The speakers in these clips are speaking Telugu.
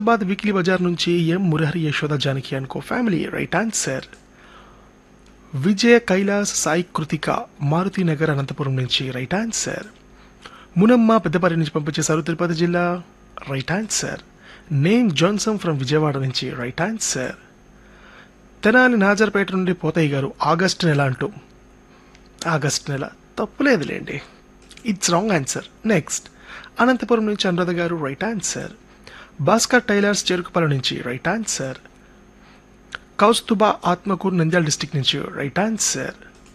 బాద్ వీక్లీ బజార్ నుంచి ఎం మురహరి యశోద జానకి అనుకో family right answer Vijaya Kailash Sai Krithika Maruthi Nagar Anantapuram నుంచి రైట్ ఆన్సర్ మునమ్మ పెద్దపల్లి నుంచి పంపించేశారు తిరుపతి జిల్లా right answer name Johnson from Vijayawada నుంచి రైట్ ఆన్సర్ తెనాలి నాజర్పేట నుండి పోతయ్య గారు ఆగస్ట్ నెల అంటూ ఆగస్ట్ నెల తప్పులేదులేండి it's wrong answer next Anantapuram నుంచి Anuradha garu right answer Bhaskar tailors Cherukupalli నుంచి right answer Kaustubha Atmakur Nandyal district నుంచి రైట్ ఆన్సర్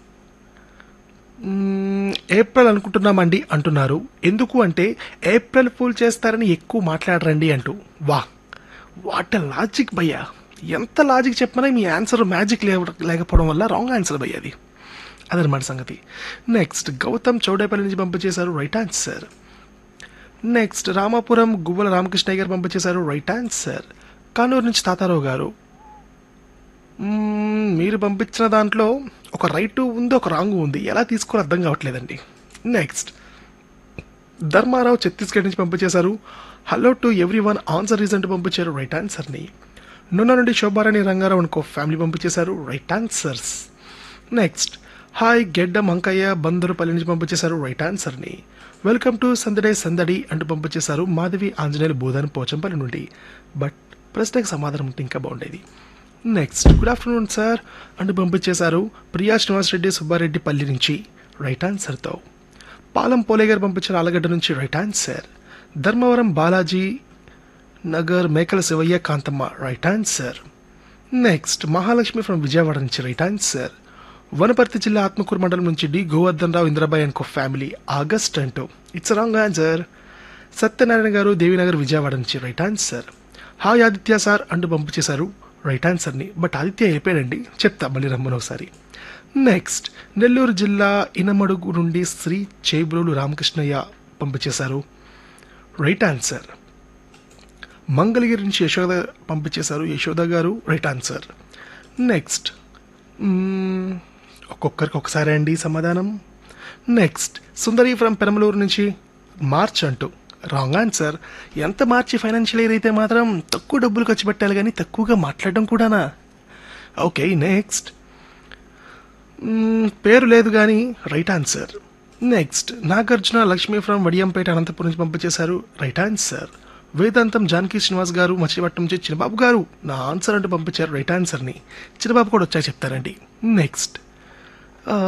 మ్మ్, ఏప్రిల్ అనుకుంటున్నామండి అంటున్నారు ఎందుకు అంటే ఏప్రిల్ ఫూల్ చేస్తారని ఎక్కువ మాట్లాడరండి అంటూ వా వాట్ లాజిక్ భయ్యా ఎంత లాజిక్ చెప్పినా మీ ఆన్సర్ మ్యాజిక్ లేకపోవడం వల్ల రాంగ్ ఆన్సర్ భయ్య అది అదనమాట సంగతి నెక్స్ట్ గౌతమ్ చౌడేపల్లి నుంచి పంపించేశారు right answer next Ramapuram Guvvala Ramakrishnaiah garu పంపించేశారు రైట్ ఆన్సర్ కానూరు నుంచి తాతారావు గారు మ్మ్, మీరు పంపించిన దాంట్లో ఒక రైట్ ఉంది ఒక రాంగ్ ఉంది ఎలా తీసుకోవాలో అర్థం కావట్లేదండి నెక్స్ట్ ధర్మారావు ఛత్తీస్గఢ్ నుంచి పంపించేశారు hello to everyone answer reason పంపించారు రైట్ ఆన్సర్ని నున్న నుండి శోభారాణి రంగారావు అనుకో ఫ్యామిలీ పంపించేశారు రైట్ ఆన్సర్స్ నెక్స్ట్ హాయ్ గెడ్డ మంకయ్య బందరుపల్లి నుంచి పంపించేశారు రైట్ ఆన్సర్ని వెల్కమ్ టు సందడే సందడి అంటూ పంపించేశారు మాధవి ఆంజనేయులు బోధన్ పోచంపల్లి నుండి బట్ ప్రశ్నకు సమాధానం ఉంటే ఇంకా బాగుండేది నెక్స్ట్ గుడ్ ఆఫ్టర్నూన్ సార్ అంటూ పంపించేశారు ప్రియా శ్రీనివాస్ రెడ్డి సుబ్బారెడ్డి పల్లి నుంచి రైట్ ఆన్సర్తో పాలం పోలే గారు పంపించిన ఆలగడ్డ నుంచి right answer Dharmavaram Balaji Nagar Mekala Sivaiah Kantamma right answer next Mahalakshmi from Vijayawada నుంచి రైట్ ఆన్సర్ వనపర్తి జిల్లా ఆత్మకూరు మండలం నుంచి డి గోవర్ధన్ రావు ఇంద్రబాయ్ అనుకో ఫ్యామిలీ ఆగస్ట్ అంటూ it's wrong answer Satyanarayana garu Devinagar Vijayawada నుంచి right answer hi Aditya sir అంటూ పంపించేశారు రైట్ ఆన్సర్ని బట్ ఆదిత్య అయిపోయాడండి చెప్తా మళ్ళీ రమ్మను ఒకసారి నెక్స్ట్ నెల్లూరు జిల్లా ఇనమడుగు నుండి శ్రీ చేబులు రామకృష్ణయ్య పంపించేశారు రైట్ ఆన్సర్ మంగళగిరి నుంచి యశోద పంపించేశారు యశోద గారు రైట్ ఆన్సర్ నెక్స్ట్ మ్మ్, ఒక్కొక్కరికి ఒకసారి అండి సమాధానం నెక్స్ట్ సుందరి ఫ్రమ్ పెనమలూరు నుంచి మార్చ్ అంటూ రాంగ్ ఆన్సర్ ఎంత మార్చి ఫైనాన్షియల్ ఇయర్ అయితే మాత్రం తక్కువ డబ్బులు ఖర్చు పెట్టాలి కానీ తక్కువగా మాట్లాడడం కూడానా ఓకే నెక్స్ట్ మ్మ్, పేరు లేదు కానీ right answer next Nagarjuna Lakshmi from Vadiyampeta Anantapuram నుంచి పంపించేశారు రైట్ ఆన్సర్ వేదాంతం జానకి శ్రీనివాస్ గారు మచిలీపట్నం నుంచి చిన్నబాబు గారు నా ఆన్సర్ అంటూ పంపించారు రైట్ ఆన్సర్ని చిన్నబాబు కూడా వచ్చా చెప్తారండి నెక్స్ట్ ఆ,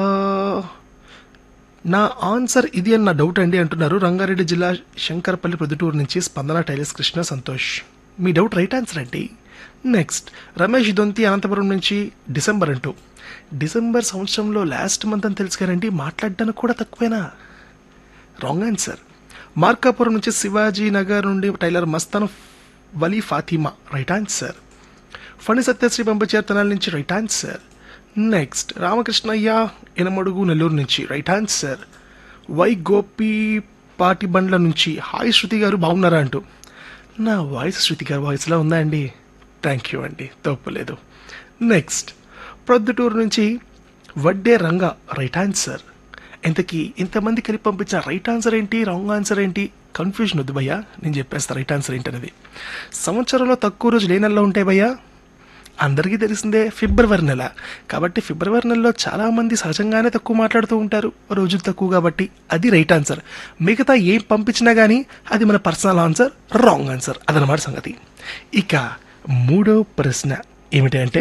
నా ఆన్సర్ ఇది అని నా డౌట్ అండి అంటున్నారు రంగారెడ్డి జిల్లా శంకరపల్లి ప్రొద్దుటూరు నుంచి స్పందన టైలర్స్ కృష్ణ సంతోష్ మీ డౌట్ రైట్ ఆన్సర్ అండి నెక్స్ట్ రమేష్ దొంతి అనంతపురం నుంచి డిసెంబర్ అంటూ డిసెంబర్ సంవత్సరంలో లాస్ట్ మంత్ అని తెలుసు కదండి మాట్లాడడానికి కూడా తక్కువేనా రాంగ్ ఆన్సర్ మార్కాపురం నుంచి శివాజీ నగర్ నుండి tailor Mastan Vali Fatima right answer Phani Satyasri పంపించారు తెనాలి నుంచి right answer next Ramakrishnaiah Enamadugu Nellore నుంచి right answer Y Gopi Patibandla నుంచి హాయ్ శృతి గారు బాగున్నారా అంటూ నా వాయిస్ శృతి గారి వాయిస్లా ఉందా అండి థ్యాంక్ యూ అండి తప్పులేదు నెక్స్ట్ ప్రొద్దుటూరు నుంచి వడ్డే రంగ రైట్ ఆన్సర్ ఇంతకీ ఇంతమంది కలిపి పంపించిన రైట్ ఆన్సర్ ఏంటి రాంగ్ ఆన్సర్ ఏంటి కన్ఫ్యూజన్ వద్దు భయ్యా నేను చెప్పేస్తా రైట్ ఆన్సర్ ఏంటనేది సంవత్సరంలో తక్కువ రోజులు ఏ నెలలో ఉంటాయి భయ్యా అందరికీ తెలిసిందే ఫిబ్రవరి నెల కాబట్టి ఫిబ్రవరి నెలలో చాలామంది సహజంగానే తక్కువ మాట్లాడుతూ ఉంటారు రోజులు తక్కువ కాబట్టి అది రైట్ ఆన్సర్ మిగతా ఏం పంపించినా కానీ అది మన పర్సనల్ ఆన్సర్ రాంగ్ ఆన్సర్ అదనమాట సంగతి ఇక మూడో ప్రశ్న ఏమిటి అంటే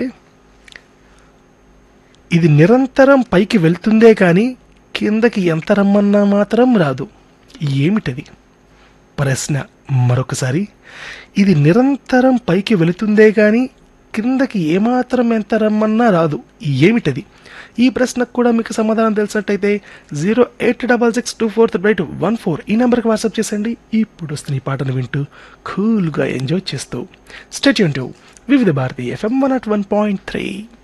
ఇది నిరంతరం పైకి వెళ్తుందే కానీ కిందకి ఎంత రమ్మన్నా మాత్రం రాదు ఏమిటది ప్రశ్న మరొకసారి ఇది నిరంతరం పైకి వెళుతుందే కానీ క్రిందకి ఏమాత్రం ఎంత రమ్మన్నా రాదు ఏమిటది ఈ ప్రశ్నకు కూడా మీకు సమాధానం తెలిసినట్టయితే zero eight double six two four three eight one four ఈ నెంబర్కి వాట్సాప్ చేసండి ఇప్పుడు వస్తున్న ఈ పాటను వింటూ కూల్గా ఎంజాయ్ చేస్తూ stay tuned to Vividh Bharati FM one at one point three